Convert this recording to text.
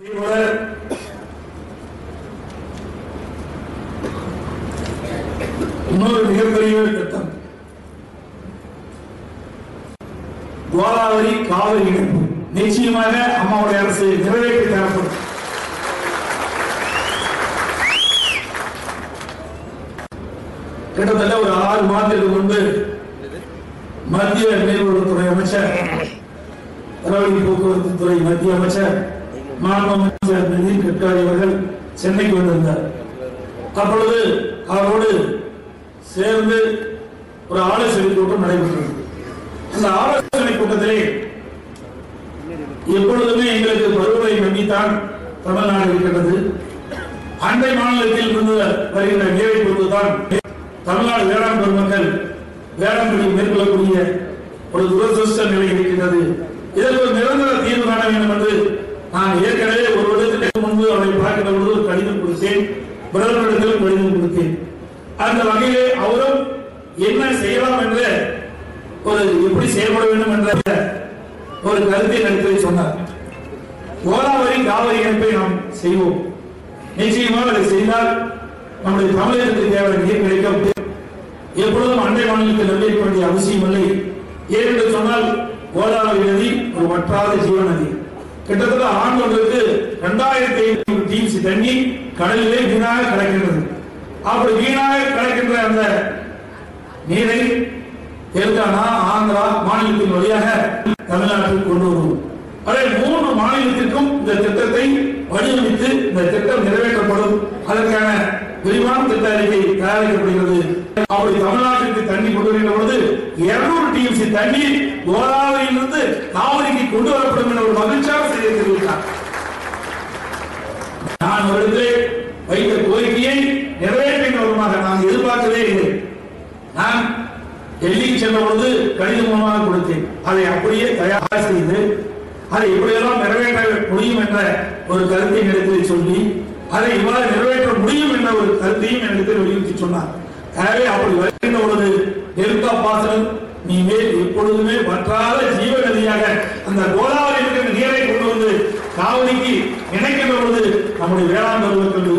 அதேபோல இன்னொரு மிகப்பெரிய திட்டம் கோதாவரி காவிரி இணைப்பு நிச்சயமாக அம்மாவுடைய அரசு நிறைவேற்றி தரப்படும் கிட்டத்தட்ட ஒரு ஆறு மாதத்திற்கு முன்பு மத்திய நீர்வளத்துறை அமைச்சர் கடவழி போக்குவரத்து துறை மத்திய அமைச்சர் மாநில அமைச்சர் நிதின் கட்காரி அவர்கள் சென்னைக்கு வந்திருந்தார் அப்பொழுது அவரோடு சேர்ந்து ஒரு ஆலோசனை கூட்டம் நடைபெற்றது அந்த ஆலோசனை கூட்டத்திலே எப்பொழுதுமே எங்களுக்கு பருவத்தை நம்பித்தான் தமிழ்நாடு இருக்கின்றது அண்டை மாநிலத்தில் இருந்து வருகின்ற நீரை கொண்டுதான் தமிழ்நாடு வேளாண் பெருமக்கள் வேளாண் தொழில் மேற்கொள்ளக்கூடிய ஒரு துரதிருஷ்ட நிலை இருக்கின்றது இதற்கு ஒரு நிரந்தர தீர்வு காண வேண்டும் என்று நான் ஏற்கனவே ஒரு வருடத்திற்கு முன்பு அவரை பார்க்கிற பொழுது ஒரு கடிதம் கொடுத்தேன் பிரதமரிடத்திலும் கடிதம் கொடுத்தேன் அந்த வகையிலே அவரும் என்ன செய்யலாம் என்ற ஒரு எப்படி செயல்பட வேண்டும் என்ற ஒரு கருத்தை எனக்கு சொன்னார் கோதாவரி காவிரி இணைப்பை நாம் செய்வோம் நிச்சயமாக அதை செய்தால் நம்முடைய தமிழகத்துக்கு தேவையான நீர் கிடைக்கும் எப்பொழுதும் அண்டை மாநிலத்தில் நம்பியிருக்க வேண்டிய அவசியம் இல்லை ஏனென்று சொன்னால் கோதாவரி நதி ஒரு வற்றாத ஜீவ நதி கிட்டத்தட்ட ஆண்டு ஒன்றுக்கு இரண்டாயிரத்தி ஐநூறு டிஎம்சி தண்ணி கடலிலே வீணாக கிடக்கின்றது அப்படி வீணாக கிடக்கின்ற அந்த நீரை தெலுங்கானா ஆந்திரா மாநிலத்தின் வழியாக தமிழ்நாட்டில் கொண்டு வருவோம் அதே மூன்று மாநிலத்திற்கும் இந்த திட்டத்தை வடிவமைத்து இந்த திட்டம் நிறைவேற்றப்படும் அதற்கான விரிவான திட்ட அறிக்கை தயாரிக்கப்படுகிறது அப்படி தமிழ்நாட்டிற்கு தண்ணி கொண்டு வருகின்ற பொழுது இருநூறு டிஎம்சி தண்ணீர் கோதாவரியிலிருந்து காவிரிக்கு கொண்டு வரப்படும் என்ற ஒரு மகிழ்ச்சியான செய்தியை தெரிவித்தார் நான் அவரிடத்திலே வைத்த கோரிக்கையை நிறைவேற்றினவருமாக நான் எதிர்பார்க்கவே இல்லை நான் டெல்லிக்கு சென்ற பொழுது கடிதம் மூலமாக கொடுத்தேன் அதை அப்படியே தயார் செய்து அதை இப்படியெல்லாம் நிறைவேற்ற முடியும் என்ற ஒரு கருத்தை இடத்தில் சொல்லி அதை இவ்வாறு நிறைவேற்ற முடியும் என்ற ஒரு கருத்தையும் என்னிடத்தில் வலியுறுத்தி சொன்னார் எனவே அப்படி வருகின்ற பொழுது டெல்டா பாசனம் நீ மேல் எப்பொழுதுமே வற்றாத ஜீவ நதியாக அந்த கோதாவரி இருக்கிற நீரை கொண்டு வந்து காவிரிக்கு இணைக்கின்ற பொழுது நம்முடைய வேளாண் பெருமக்கள்